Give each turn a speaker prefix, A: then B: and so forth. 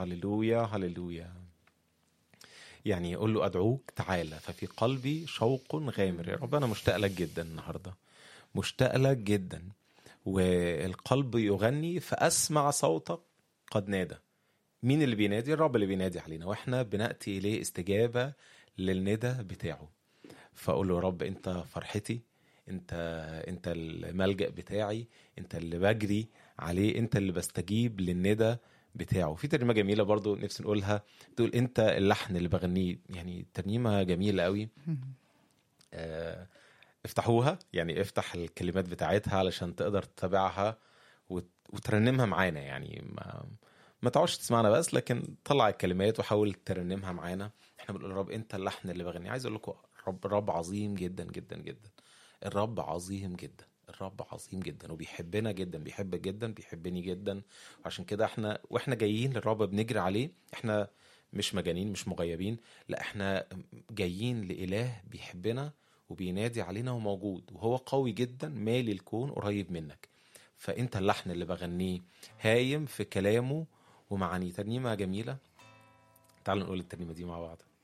A: هللويا هللويا يعني يقول له ادعوك تعالى ففي قلبي شوق غامر يا رب انا مشتاق لك جدا النهارده مشتاق لك جدا والقلب يغني فاسمع صوتك قد نادى مين اللي بينادي الرب اللي بينادي علينا واحنا بناتي اليه استجابه للندى بتاعه فاقول له يا رب انت فرحتي انت انت الملجا بتاعي انت اللي بجري عليه انت اللي بستجيب للندى بتاعه في ترنيمه جميله برضو نفسي نقولها تقول انت اللحن اللي بغنيه يعني ترنيمه جميله قوي آه، افتحوها يعني افتح الكلمات بتاعتها علشان تقدر تتابعها وت- وترنمها معانا يعني ما ما تقعدش تسمعنا بس لكن طلع الكلمات وحاول ترنمها معانا احنا بنقول يا رب انت اللحن اللي بغنيه عايز اقول لكم رب رب عظيم جدا جدا جدا الرب عظيم جدا الرب عظيم جدا وبيحبنا جدا بيحبك جدا بيحبني جدا وعشان كده احنا واحنا جايين للرب بنجري عليه احنا مش مجانين مش مغيبين لا احنا جايين لإله بيحبنا وبينادي علينا وموجود وهو قوي جدا مالي الكون قريب منك فانت اللحن اللي بغنيه هايم في كلامه ومعانيه ترنيمه جميله تعالوا نقول الترنيمه دي مع بعض